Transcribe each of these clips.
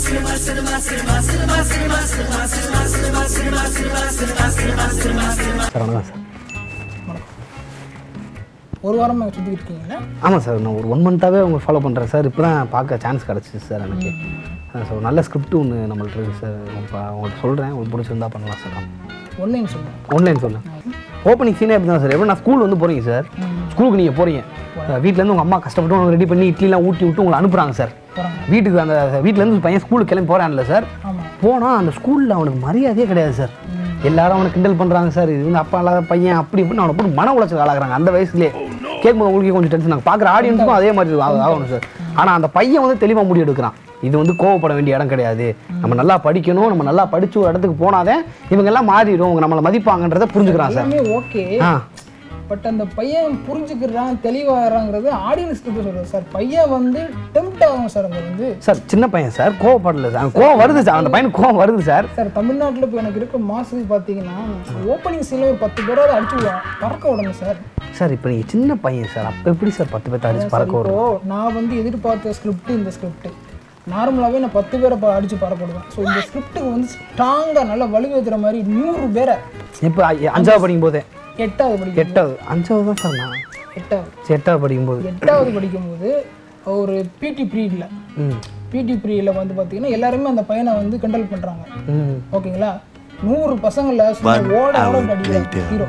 Sir வணக்கம் sir ஒரு வாரமாக சுற்றிக்கிட்டு இருக்கீங்களா ஆமாம் சார் நான் ஒரு ஒன் மந்த்தாகவே உங்களை ஃபாலோ பண்ணுறேன் சார் இப்போ தான் பார்க்க சான்ஸ் கிடச்சிச்சு சார் எனக்கு அதான் சார் ஒரு நல்ல ஸ்கிரிப்ட் ஒன்று நம்மள்ட்ட இருக்குது சார் இப்போ உங்களுக்கு சொல்கிறேன் உங்களுக்கு பிடிச்சிருந்தா பண்ணலாம் சார் ஒன்லைன் சொல்லுங்கள் ஆன்லைன் சொல்லுங்கள் ஓப்பனிங் சீனே அப்படி தான் சார் எப்படி நான் ஸ்கூல் வந்து போகிறீங்க சார் ஸ்கூலுக்கு நீங்கள் போகிறீங்க வீட்டிலேருந்து உங்கள் அம்மா கஷ்டப்பட்டு உங்களுக்கு ரெடி பண்ணி இட்லிலாம் ஊட்டி விட்டு உங்களை அனுப்புகிறாங்க சார் போகிறாங்க வீட்டுக்கு அந்த வீட்டிலேருந்து பையன் ஸ்கூலுக்கு கிளம்பி போகிறான்ல சார் ஆமாம் போனால் அந்த ஸ்கூலில் அவனுக்கு மரியாதையே கிடையாது சார் எல்லாரும் அவனை கிண்டல் பண்ணுறாங்க சார் இது வந்து அப்பா இல்லாத பையன் அப்படி இப்படின்னு அவனை போட்டு மன உளைச்சல் ஆளாகிறாங்க அந்த வயசுலேயே கேட்கும்போது உங்களுக்கு கொஞ்சம் டென்ஷன் ஆகும் பார்க்குற ஆடியன்ஸுக்கும் அதே மாதிரி ஆக- ஆகணும் சார் ஆனால் அந்த பையன் வந்து தெளிவாக முடிவு எடுக்கிறான் இது வந்து கோவப்பட வேண்டிய இடம் கிடையாது நம்ம நல்லா படிக்கணும் நம்ம நல்லா படிச்சு ஒரு இடத்துக்கு போனாதான் இவங்க எல்லாம் மாறிடும் இவங்க நம்மளை மதிப்பாங்கன்றதை புரிஞ்சுக்கிறான் சார் எல்லாமே ஓகே ஆ பட் அந்த பையன் புரிஞ்சுக்கிறான் தெளிவாகிறாங்கிறது ஆடியன்ஸ்க்கு எப்படி சொல்கிறது சார் பையன் வந்து டெம்ட் ஆகும் சார் அங்கே வந்து சார் சின்ன பையன் சார் கோவப்படல சார் கோவம் வருது சார் அந்த பையனுக்கு கோவம் வருது சார் சார் தமிழ்நாட்டில் இப்போ எனக்கு இருக்க மாசுக்கு பார்த்தீங்கன்னா ஓப்பனிங் சீனில் ஒரு பத்து பேராவது அடிச்சு விடுவான் பறக்க விடணும் சார் சார் இப்போ நீங்கள் சின்ன பையன் சார் அப்போ எப்படி சார் பத்து பேர்த்த அடிச்சு பறக்க இப்போ வரும் நான் வந்து எதிர்பார்த்த ஸ்கிரிப்ட் இந்த ஸ்கிரிப்ட் நார்மலாகவே நான் பத்து பேரை ப- அடிச்சு பறப்படுவேன் ஸோ இந்த ஸ்கிரிப்ட்டுக்கு வந்து ஸ்ட்ராங்காக நல்லா வலுவேற்றுற மாதிரி நூறு பேரை இப்போ அஞ்சாவது படிக்கும் போதே எட்டாவது படிக்கும் எட்டாவது அஞ்சாவது தான் சார் நான் எட்டாவது சரி, எட்டாவது படிக்கும்போது எட்டாவது படிக்கும்போது ஒரு பிடி ப்ரீடில் ம் பிடி ப்ரீடில் வந்து பார்த்தீங்கன்னா எல்லாருமே அந்த பையனை வந்து கிண்டல் பண்ணுறாங்க ம் ஓகேங்களா நூறு பசங்கள சும்மா ஓட ஓட அடிக்கிற ஹீரோ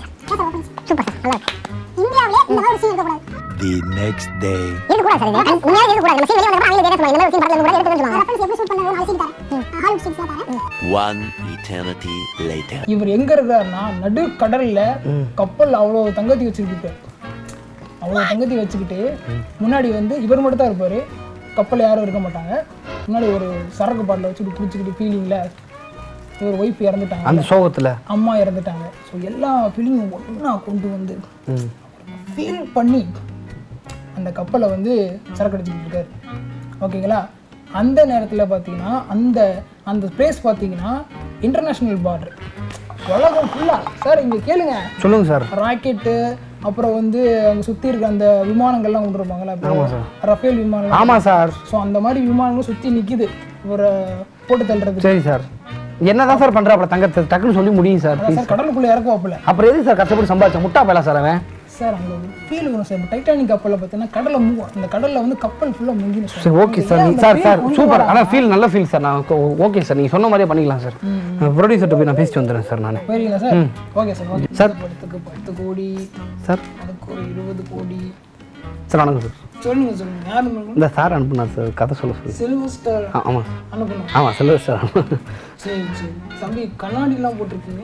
இந்தியாவிலே இந்த மாதிரி ஒரு சீன் இருக்கக்கூடாது The next day. இருக்கக்கூடாது சார் இது உண்மையாவே இருக்கக்கூடாது நம்ம சீன் வெளியே வந்தா அவங்களே டேரக்ட் பண்ணுவாங்க இந்த மாதிரி ஒரு சீன் படத்துல கூட எடுத்து சொல்லுவாங்க ரெஃபரன்ஸ் எப்படி ஷூட் பண்ணது நான் சீன் தரேன் ஹாலிவுட் சீன்ஸ் தரேன் One eternity later. இவர் எங்க இருக்காருன்னா நடு கடல்ல கப்பல் அவ்வளோ தங்கத்தி வச்சுக்கிட்டு அவ்வளோ தங்கத்தி வச்சுக்கிட்டு முன்னாடி வந்து இவர் மட்டும் தான் இருப்பாரு கப்பல் யாரும் இருக்க மாட்டாங்க முன்னாடி ஒரு சரக்கு பாட்டில் வச்சுட்டு பிடிச்சிக்கிட்டு ஃபீலிங்கில் இவர் ஒய்ஃப் இறந்துட்டாங்க அந்த சோகத்தில் அம்மா இறந்துட்டாங்க ஸோ எல்லா ஃபீலிங்கும் ஒன்றா கொண்டு வந்து ம் ஃபீல் பண்ணி அந்த கப்பலை வந்து சரக்கு அடிச்சுக்கிட்டு இருக்காரு ஓகேங்களா அந்த நேரத்தில் பார்த்தீங்கன்னா அந்த அந்த பிளேஸ் பார்த்தீங்கன்னா இன்டர்நேஷ்னல் பார்டர் உலகம் ஃபுல்லாக சார் இங்கே கேளுங்க சொல்லுங்க சார் ராக்கெட்டு அப்புறம் வந்து அங்கே சுற்றி இருக்க அந்த விமானங்கள்லாம் கொண்டு இருப்பாங்களா இப்போ ரஃபேல் விமானம் ஆமாம் சார் ஸோ அந்த மாதிரி விமானங்களும் சுற்றி நிற்கிது ஒரு போட்டு தள்ளுறது சரி சார் என்னதான் சார் பண்ணுறா அப்புறம் தங்கத்தை டக்குன்னு சொல்லி முடியும் சார் ப்ளீஸ் சார் கடலுக்குள்ளே இறக்குவாப்புல அப்புறம் எதுக்கு சார் கஷ்டப்பட்டு சம்பாதிச்சா முட்டா போயலாம் சார் அவன் சார் அங்கே ஒரு ஃபீல் வரும் சார் இப்போ டைட்டானிக் கப்பலில் பார்த்தீங்கன்னா கடலை மூவ் அந்த கடலில் வந்து கப்பல் ஃபுல்லாக முங்கிடும் சரி ஓகே சார் அந்த சார் feel சார் கொண்டு சூப்பர் வராங்க. ஆனால் ஃபீல் நல்ல ஃபீல் சார் நான் ஓகே சார் நீங்கள் சொன்ன மாதிரியே பண்ணிக்கலாம் சார் ப்ரொடியூசர்கிட்ட போய் நான் பேசிட்டு வந்துடுறேன் சார் நான் போயிருங்களா sir okay sir okay sir. படத்துக்கு பத்து கோடி சார் அதுக்கு ஒரு இருபது கோடி சார் வணக்கம் சார் சொல்லுங்க சொல்லுங்க யார் அனுப்பணும் இந்த சார் அனுப்புனார் சார் கதை சொல்ல சொல்லி சில்வர் ஸ்டார் ஆ ஆமாம் அனுப்பணும் ஆமாம் செல்வர் சார் சரி சரி தம்பி கண்ணாடிலாம் போட்டிருக்கீங்க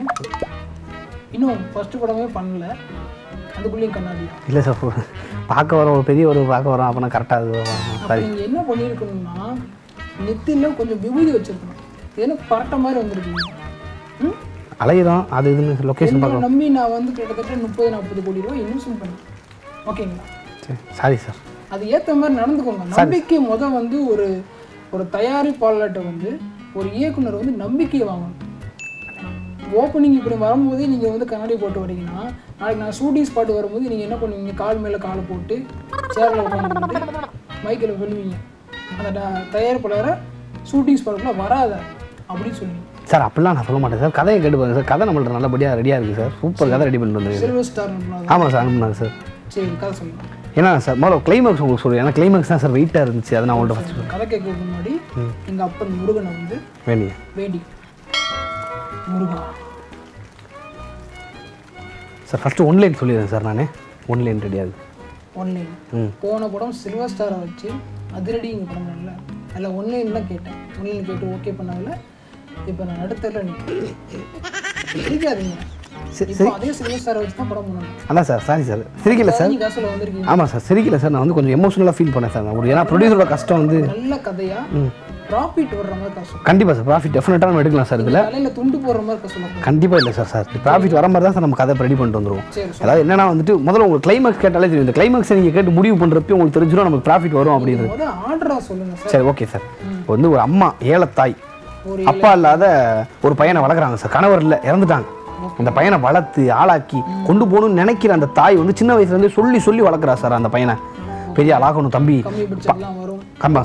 இன்னும் ஃபர்ஸ்ட் படமே பண்ணல அதுக்குள்ளேயும் கண்ணாடியா இல்லை சார் பார்க்க வரோம் ஒரு பெரிய ஒரு பார்க்க வரோம் அப்போ நான் கரெக்டாக அது அப்ப சாரி நீங்க என்ன பண்ணியிருக்கணும்னா நெத்தில கொஞ்சம் விபூதி வச்சிருக்கணும் ஏன்னா பரட்ட மாதிரி வந்திருக்கீங்க ம்? அலையிறோம் அது இதுன்னு லொக்கேஷன் என்னை பார்க்கலாம் நம்பி நான் வந்து கிட்டத்தட்ட முப்பது நாற்பது கோடி ரூபாய் இன்வெஸ்ட்மெண்ட் பண்ணேன் ஓகேங்களா சரி சாரி சார் அது ஏற்ற மாதிரி நடந்துக்கோங்க நம்பிக்கை முத வந்து ஒரு ஒரு தயாரிப்பாளர்கிட்ட வந்து ஒரு இயக்குனர் வந்து நம்பிக்கையை வாங்கணும் ஓப்பனிங் இப்படி வரும்போதே நீங்கள் வந்து கண்ணாடி போட்டு வரீங்கன்னா நாளைக்கு நான் ஷூட்டிங் ஸ்பாட் வரும்போது நீங்கள் என்ன பண்ணுவீங்க கால் மேலே காலை போட்டு சேரில் உட்காந்துக்கிட்டு மைக்கில் சொல்லுவீங்க அந்த ட- தயாரிப்பாளரை ஷூட்டிங் ஸ்பாட்டுக்குள்ள வராத அப்படின்னு சொல்லுவீங்க சார் அப்படிலாம் நான் சொல்ல மாட்டேன் சார் கதையை கேட்டு பாருங்க சார் கதை நம்மள்ட்ட நல்லபடியாக ரெடியாக இருக்குது சார் சூப்பர் கதை ரெடி பண்ணிட்டு வந்துருக்கு சில்வர் ஸ்டார் அனுப்புனாங்க ஆமாம் சார் அனுப்புனாங்க சார் சரி கதை சொல்லுங்கள் ஏன்னா சார் முதல்ல கிளைமேக்ஸ் உங்களுக்கு சொல்லுவேன் ஏன்னா கிளைமேக்ஸ் தான் சார் வெயிட்டாக இருந்துச்சு அதை நான் உங்கள்கிட்ட ஃபஸ்ட்டு கதை கேட்கறதுக்கு முன்னாடி எங்கள் அப்பன் முருகனை வந்து வேண்டிய வேண்டி முருகா சார் ஃபஸ்ட்டு ஒன்லைன் சொல்லிடுறேன் சார் நான் ஒன்லைன் ரெடியாக ஒன்லைன் ம் போன படம் சில்வர் ஸ்டாரை வச்சு அதிரடி இங்கே பண்ணல அதில் ஒன்லைன் தான் கேட்டேன் ஒன்லைன் கேட்டு ஓகே பண்ணாங்கல்ல இப்போ நான் அடுத்தல நிற்கிறேன் சிரிக்காதீங்க சரி, இப்போ அதே சில்வர் ஸ்டாரை வச்சு தான் படம் பண்ணணும் அதான் சார் சாரி சார் சிரிக்கல சார் நீ காசில் வந்திருக்கீங்க ஆமாம் சார் சிரிக்கல சார் நான் வந்து கொஞ்சம் எமோஷனலாக ஃபீல் பண்ணேன் சார் நான் ஒரு ஏன்னா ப்ரொடியூசரோட கஷ்டம் வந்து நல்ல கதையா ப்ராஃபிட் வர்ற மாதிரி கஷ்டம் கண்டிப்பாக சார் ப்ராஃபிட் டெஃபினட்டாக நம்ம எடுக்கலாம் சார் இதில் தலையில் துண்டு போடுற மாதிரி கஷ்டம் கண்டிப்பாக இல்லை சார் சார் ப்ராஃபிட் வர மாதிரி தான் சார் நம்ம கதை ரெடி பண்ணிட்டு வந்துருவோம் சரி அதாவது என்னன்னா வந்துட்டு முதல்ல உங்களுக்கு கிளைமேக்ஸ் கேட்டாலே தெரியும் இந்த கிளைமேக்ஸ் நீங்கள் கேட்டு முடிவு பண்ணுறப்ப உங்களுக்கு தெரிஞ்சிடும் நமக்கு ப்ராஃபிட் வரும் அப்படின்றது முத ஆர்டரா சொல்லுங்க சார் சரி ஓகே சார் இப்போ வந்து ஒரு அம்மா ஏலத்தாய் ஒரு அப்பா இல்லாத ஒரு பையனை வளர்க்குறாங்க சார் கணவர் இல்லை இறந்துட்டாங்க அந்த பையனை வளர்த்து ஆளாக்கி கொண்டு போகணும்னு நினைக்கிற அந்த தாய் வந்து சின்ன வயசுலேருந்தே சொல்லி சொல்லி வளர்க்குறா சார் அந்த பையனை பெரிய ஆளாகணும் தம்பி கம்மி பட்ஜெட்லாம் வரும் கம்பா சார்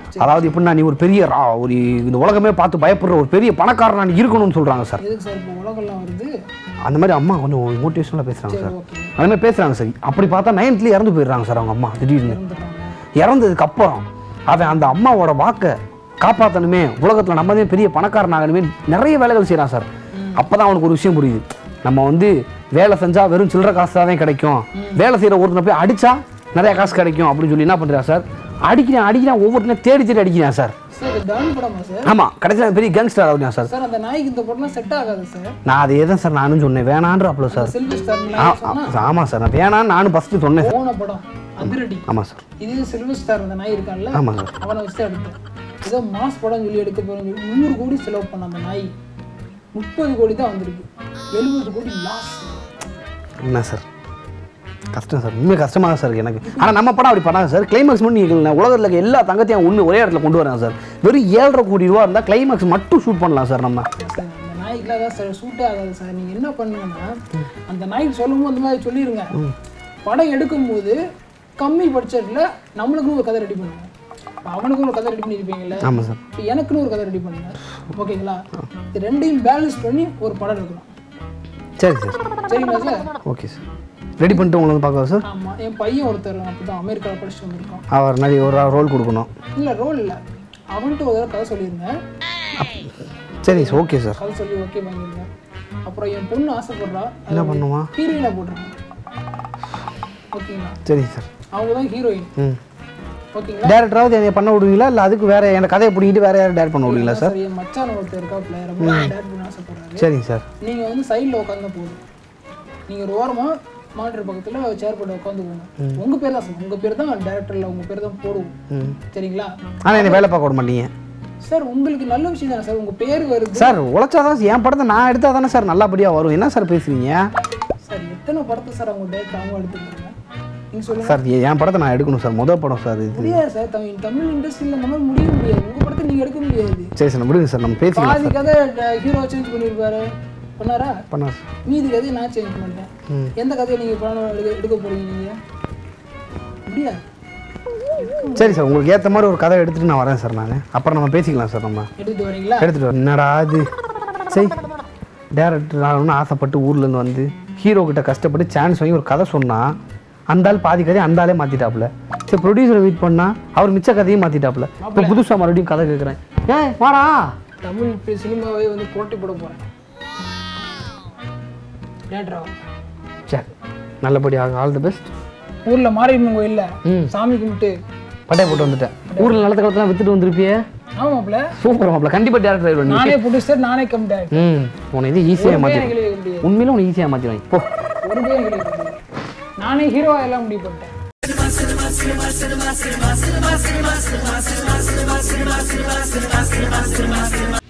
அதாவது எப்படின்னா நீ ஒரு பெரிய ரா- ஒரு இந்த உலகமே பார்த்து பயப்படுற ஒரு பெரிய பணக்காரனா நீ இருக்கணும்னு சொல்றாங்க சார் எதுக்கு சார் இப்போ உலகம்லாம் வருது அந்த மாதிரி அம்மா கொஞ்சம் மோட்டிவேஷனலாக பேசுறாங்க சார் ஓகே அந்த மாதிரி பேசுறாங்க சார் அப்படி பார்த்தா நைன்த்லேயே இறந்து போயிடுறாங்க சார் அவங்க அம்மா திடீர்னு வந்துடுறாங்க இறந்ததுக்கு அப்புறம் அவன் அந்த அம்மாவோட வாக்கை காப்பாற்றணுமே உலகத்தில் நம்ம தான் பெரிய பணக்காரன் ஆகணுமே நிறைய வேலைகள் செய்கிறான் சார் அப்போ தான் அவனுக்கு ஒரு விஷயம் புரியுது நம்ம வந்து வேலை செஞ்சால் வெறும் சில்லற காசு தான் கிடைக்கும் வேலை செய்கிற ஒருத்தனை போய் அடித்தா நிறைய காசு கிடைக்கும் அப்படின்னு சொல்லி என்ன பண்ணுறான் சார் அடிக்கிறேன் அடிக்கிறேன் ஒவ்வொருத்தனையும் தேடி தேடி அடிக்கிறான் சார் சார் இது டான் படமா சார் ஆமாம் கடைசியில் பெரிய கேங்ஸ்டர் ஆகுறான் சார் சார் அந்த நாய்க்கு இந்த படம்லாம் செட் ஆகாது சார் நான் அதே தான் சார் நானும் சொன்னேன் வேணான்றாப்புல சார் சில்வர் ஸ்டார் ஆ ஆ- ஆமாம் சார் நான் வேணான்னு நானும் ஃபஸ்ட்டு சொன்னேன் சார் போன படம் அதிரடி ஆமாம் சார் இது சில்வர் ஸ்டார் அந்த நாய் இருக்கான்ல ஆமாம் சார் அவனை வச்சு தான் எடுத்தேன் ஏதோ மாஸ் படம் சொல்லி எடுக்க போறேன்னு சொல்லி நூறு கோடி செலவு பண்ண அந்த நாய் முப்பது கோடி தான் வந்திருக்கு எழுபது கோடி லாஸ் என்ன சார் கஷ்டம் சார் உண்மை கஷ்டமாக தான் சார் இருக்கு எனக்கு ஆனால் நம்ம படம் அப்படி பண்ணாங்க சார் கிளைமேக்ஸ் மட்டும் நீங்கள் உலகத்தில் இருக்க எல்லா தங்கத்தையும் ஒன்று ஒரே இடத்துல கொண்டு வராங்க சார் வெறும் ஏழரை கோடி ரூபா இருந்தால் கிளைமேக்ஸ் மட்டும் ஷூட் பண்ணலாம் சார் நம்ம சார் அந்த நாய்க்குலாம் தான் சார் சூட்டே ஆகாது சார் நீங்கள் என்ன பண்ணுங்கன்னா அந்த நாய்க்கு சொல்லும்போது அந்த மாதிரி சொல்லிடுங்க படம் எடுக்கும்போது கம்மி பட்ஜெட்டில் நம்மளுக்குன்னு ஒரு கதை ரெடி பண்ணுங்க இப்ப அவனுக்குன்னு ஒரு கதை ரெடி பண்ணியிருப்பீங்கல்ல ஆமாம் சார் இப்போ எனக்குன்னு ஒரு கதை ரெடி பண்ணுங்க ஓகேங்களா இது ரெண்டையும் பேலன்ஸ் பண்ணி ஒரு படம் எடுக்கணும் சரி சார் சரிங்களா சார் ஓகே சார் ரெடி பண்ணிட்டு உங்களை வந்து பார்க்கலாம் சார் ஆமாம் என் பையன் ஒருத்தர் அப்படிதான் அமெரிக்காவில் படிச்சுட்டு வந்திருக்கான் அவர் நிறைய ஒரு ரோல் கொடுக்கணும் இல்லை ரோல் இல்லை அவன்கிட்ட ஒரு தடவை கதை சொல்லிடுங்க சரி சார் ஓகே சார் கதை சொல்லி ஓகே பண்ணிடுங்க அப்புறம் என் பொண்ணு ஆசைப்படுறா என்ன பண்ணுமா ஹீரோயினாக போட்டுருங்க ஓகேங்களா சரி சார் அவங்க தான் ஹீரோயின் ம் ஓகேங்களா டேரக்டராவது என்னை பண்ண விடுவீங்களா இல்லை அதுக்கு வேற என் கதையை பிடிக்கிட்டு வேற யாரும் டேரக்ட் பண்ண விடுவீங்களா சார் சரி என் மச்சான் ஒருத்தர் இருக்காப்புல ரொம்ப டேட் பண்ண ஆசைப்படுறாரு சரிங்க சார் நீங்கள் வந்து சைடில் உட்காந்தா போதும் நீங்கள் ஒரு ஓரமாக மானிட்டர் பக்கத்தில் சேர் போட்டு உட்காந்துக்கோங்க உங்கள் பேர் தான் சார் உங்கள் பேர் தான் டேரக்டரில் உங்கள் பேர் தான் போடுவோம் ம் சரிங்களா ஆனால் என்னை வேலை பார்க்க விட மாட்டீங்க சார் உங்களுக்கு நல்ல விஷயம் தானே சார் உங்கள் பேர் வருது சார் உழைச்சாதான் என் படத்தை நான் எடுத்தால் தானே சார் நல்லபடியாக வரும் என்ன சார் பேசுறீங்க சார் எத்தனை படத்தை சார் அவங்க டேரக்டர் அவங்க எடுத்துக்கிறாங்க நீங்கள் சொல்லுங்கள் சார் எ- என் படத்தை நான் எடுக்கணும் சார் முதல் படம் சார் இது முடியாது சார் தமிழ் தமிழ் இண்டஸ்ட்ரியில் அந்த மாதிரி முடிய முடியாது உங்கள் படத்தை நீங்கள் எடுக்க முடியாது சரி சார் விடுங்க சார் நம்ம பேசிக்கலாம் பாதி கதை ஹீரோ சேஞ்ச் பண்ணியிருப்பாரு பண்ணாரா பண்ணா சார் மீதி கதையை நான் சேஞ்ச் பண்ணிட்டேன் எந்த கதையை நீங்கள் படம் எடுக்க எடுக்க போறீங்க நீங்கள் முடியாது சரி சார் உங்களுக்கு ஏற்ற மாதிரி ஒரு கதை எடுத்துட்டு நான் வரேன் சார் நான் அப்புறம் நம்ம பேசிக்கலாம் சார் நம்ம எடுத்துட்டு வரீங்களா எடுத்துட்டு வரேன் என்னடா இது சரி டேரக்டர் ஆகணும்னு ஆசைப்பட்டு ஊர்லேருந்து வந்து ஹீரோ கிட்ட கஷ்டப்பட்டு சான்ஸ் வாங்கி ஒரு கதை சொன்னா அந்த ஆள் பாதி கதையை அந்த ஆளே மாற்றிட்டாப்புல சரி ப்ரொடியூசரை வெயிட் பண்ணா அவர் மிச்ச கதையும் மாற்றிட்டாப்புல இப்போ புதுசாக மறுபடியும் கதை கேட்குறேன் ஏய் வாடா தமிழ் பி- சினிமாவே வந்து போட்டி போட போகிறேன் டேரக்டரா சரி நல்லபடியாக ஆல் தி பெஸ்ட் ஊரில் மாரியம்மன் கோயில்ல ம் சாமி கும்பிட்டு பட்டையை போட்டு வந்துட்டேன் ஊரில் நிலத்த காலத்தெல்லாம் வித்துட்டு வந்திருப்பியே ஆமாப்ல சூப்பர் மாப்பிள கண்டிப்பாக டேரக்டர் ஆயிடுவேன் நீ நானே ப்ரொடியூசர் நானே கம் டேரக்டர் ம் உன்னை இது ஈஸியாக மாற்றி எனக்கு எழுத முடியாது உண்மையில உன்னை ஈஸியாக மாற்றிடுவாங்க போ ஒரு பேர் எனக்கு எழுத முடியாது நானே ஹீரோவா எல்லாம் முடிவு பண்ணிட்டேன்